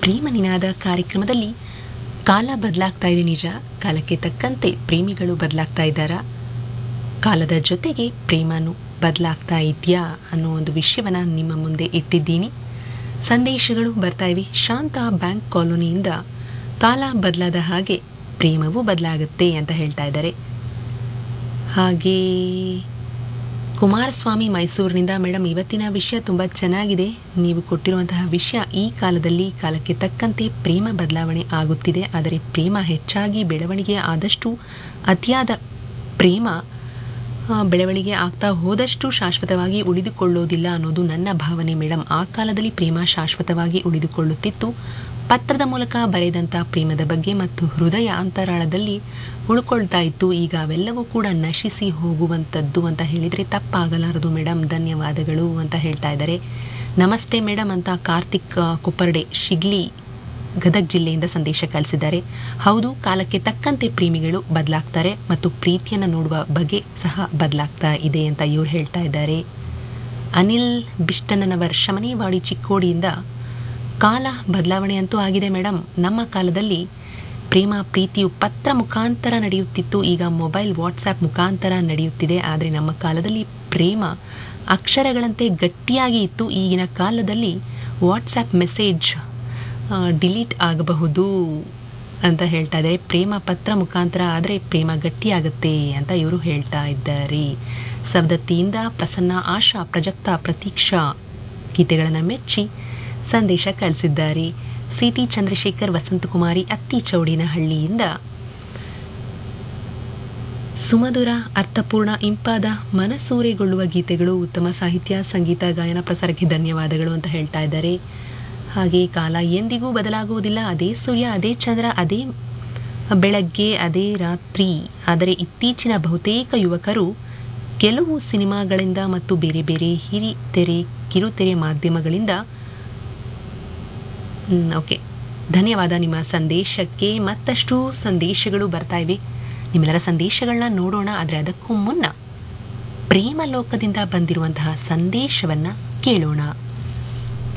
ಪ್ರೇಮ ನಿನಾದ ಕಾರ್ಯಕ್ರಮದಲ್ಲಿ ಕಾಲ ಬದಲಾಗ್ತಾ ಇದೆ ನಿಜ ಕಾಲಕ್ಕೆ ತಕ್ಕಂತೆ ಪ್ರೇಮಿಗಳು ಬದಲಾಗ್ತಾ ಇದ್ದಾರಾ ಕಾಲದ ಜೊತೆಗೆ ಪ್ರೇಮನು ಬದಲಾಗ್ತಾ ಇದೆಯಾ ಅನ್ನೋ ಒಂದು ವಿಷಯವನ್ನು ನಿಮ್ಮ ಮುಂದೆ ಇಟ್ಟಿದ್ದೀನಿ ಸಂದೇಶಗಳು ಬರ್ತಾ ಇವೆ ಶಾಂತ ಬ್ಯಾಂಕ್ ಕಾಲೋನಿಯಿಂದ ಕಾಲ ಬದಲಾದ ಹಾಗೆ ಪ್ರೇಮವೂ ಬದಲಾಗುತ್ತೆ ಅಂತ ಹೇಳ್ತಾ ಇದ್ದಾರೆ ಹಾಗೆ ಕುಮಾರಸ್ವಾಮಿ ಮೈಸೂರಿನಿಂದ ಮೇಡಮ್ ಇವತ್ತಿನ ವಿಷಯ ತುಂಬ ಚೆನ್ನಾಗಿದೆ ನೀವು ಕೊಟ್ಟಿರುವಂತಹ ವಿಷಯ ಈ ಕಾಲದಲ್ಲಿ ಕಾಲಕ್ಕೆ ತಕ್ಕಂತೆ ಪ್ರೇಮ ಬದಲಾವಣೆ ಆಗುತ್ತಿದೆ ಆದರೆ ಪ್ರೇಮ ಹೆಚ್ಚಾಗಿ ಬೆಳವಣಿಗೆ ಆದಷ್ಟು ಅತಿಯಾದ ಪ್ರೇಮ ಆ, ಬೆಳವಣಿಗೆ ಆಗ್ತಾ ಹೋದಷ್ಟು ಶಾಶ್ವತವಾಗಿ ಉಳಿದುಕೊಳ್ಳೋದಿಲ್ಲ ಅನ್ನೋದು ನನ್ನ ಭಾವನೆ ಮೇಡಮ್ ಆ ಕಾಲದಲ್ಲಿ ಪ್ರೇಮ ಶಾಶ್ವತವಾಗಿ ಉಳಿದುಕೊಳ್ಳುತ್ತಿತ್ತು ಪತ್ರದ ಮೂಲಕ ಬರೆದಂಥ ಪ್ರೇಮದ ಬಗ್ಗೆ ಮತ್ತು ಹೃದಯ ಅಂತರಾಳದಲ್ಲಿ ಉಳ್ಕೊಳ್ತಾ ಇತ್ತು ಈಗ ಅವೆಲ್ಲವೂ ಕೂಡ ನಶಿಸಿ ಹೋಗುವಂಥದ್ದು ಅಂತ ಹೇಳಿದರೆ ತಪ್ಪಾಗಲಾರದು ಮೇಡಮ್ ಧನ್ಯವಾದಗಳು ಅಂತ ಹೇಳ್ತಾ ಇದ್ದಾರೆ ನಮಸ್ತೆ ಮೇಡಮ್ ಅಂತ ಕಾರ್ತಿಕ್ ಆ, ಕೊಪ್ಪರ್ಡೆ ಶಿಗ್ಲಿ ಗದಗ್ ಜಿಲ್ಲೆಯಿಂದ ಸಂದೇಶ ಕಳಿಸಿದ್ದಾರೆ ಹೌದು ಕಾಲಕ್ಕೆ ತಕ್ಕಂತೆ ಪ್ರೇಮಿಗಳು ಬದಲಾಗ್ತಾರೆ ಮತ್ತು ಪ್ರೀತಿಯನ್ನು ನೋಡುವ ಬಗೆ ಸಹ ಬದಲಾಗ್ತಾ ಇದೆ ಅಂತ ಇವ್ರು ಹೇಳ್ತಾ ಇದ್ದಾರೆ ಅನಿಲ್ ಬಿಷ್ಟನನವರ್ ಶಮನೇವಾಡಿ ಚಿಕ್ಕೋಡಿಯಿಂದ ಕಾಲ ಬದಲಾವಣೆ ಅಂತೂ ಆಗಿದೆ ಮೇಡಮ್ ನಮ್ಮ ಕಾಲದಲ್ಲಿ ಪ್ರೇಮ ಪ್ರೀತಿಯು ಪತ್ರ ಮುಖಾಂತರ ನಡೆಯುತ್ತಿತ್ತು ಈಗ ಮೊಬೈಲ್ ವಾಟ್ಸ್ಆ್ಯಪ್ ಮುಖಾಂತರ ನಡೆಯುತ್ತಿದೆ ಆದರೆ ನಮ್ಮ ಕಾಲದಲ್ಲಿ ಪ್ರೇಮ ಅಕ್ಷರಗಳಂತೆ ಗಟ್ಟಿಯಾಗಿ ಇತ್ತು ಈಗಿನ ಕಾಲದಲ್ಲಿ ವಾಟ್ಸ್ಆ್ಯಪ್ ಮೆಸೇಜ್ ಡಿಲೀಟ್ ಆಗಬಹುದು ಅಂತ ಹೇಳ್ತಾ ಇದ್ದಾರೆ ಪ್ರೇಮ ಪತ್ರ ಮುಖಾಂತರ ಆದರೆ ಪ್ರೇಮ ಗಟ್ಟಿಯಾಗುತ್ತೆ ಅಂತ ಇವರು ಹೇಳ್ತಾ ಇದ್ದಾರೆ ಸವದತ್ತಿಯಿಂದ ಪ್ರಸನ್ನ ಆಶಾ ಪ್ರಜಕ್ತ ಪ್ರತೀಕ್ಷಾ ಗೀತೆಗಳನ್ನು ಮೆಚ್ಚಿ ಸಂದೇಶ ಕಳಿಸಿದ್ದಾರೆ ಸಿ ಟಿ ಚಂದ್ರಶೇಖರ್ ವಸಂತಕುಮಾರಿ ಅತ್ತಿ ಚೌಡಿನಹಳ್ಳಿಯಿಂದ ಸುಮಧುರ ಅರ್ಥಪೂರ್ಣ ಇಂಪಾದ ಮನಸೂರೆಗೊಳ್ಳುವ ಗೀತೆಗಳು ಉತ್ತಮ ಸಾಹಿತ್ಯ ಸಂಗೀತ ಗಾಯನ ಪ್ರಸಾರಕ್ಕೆ ಧನ್ಯವಾದಗಳು ಅಂತ ಹೇಳ್ತಾ ಇದ್ದಾರೆ ಹಾಗೆ ಕಾಲ ಎಂದಿಗೂ ಬದಲಾಗುವುದಿಲ್ಲ ಅದೇ ಸೂರ್ಯ ಅದೇ ಚಂದ್ರ ಅದೇ ಬೆಳಗ್ಗೆ ಅದೇ ರಾತ್ರಿ ಆದರೆ ಇತ್ತೀಚಿನ ಬಹುತೇಕ ಯುವಕರು ಕೆಲವು ಸಿನಿಮಾಗಳಿಂದ ಮತ್ತು ಬೇರೆ ಬೇರೆ ಹಿರಿತೆರೆ ಕಿರುತೆರೆ ಮಾಧ್ಯಮಗಳಿಂದ ಓಕೆ ಧನ್ಯವಾದ ನಿಮ್ಮ ಸಂದೇಶಕ್ಕೆ ಮತ್ತಷ್ಟು ಸಂದೇಶಗಳು ಬರ್ತಾ ಇವೆ ನಿಮ್ಮೆಲ್ಲರ ಸಂದೇಶಗಳನ್ನ ನೋಡೋಣ ಆದರೆ ಅದಕ್ಕೂ ಮುನ್ನ ಪ್ರೇಮ ಲೋಕದಿಂದ ಬಂದಿರುವಂತಹ ಸಂದೇಶವನ್ನು ಕೇಳೋಣ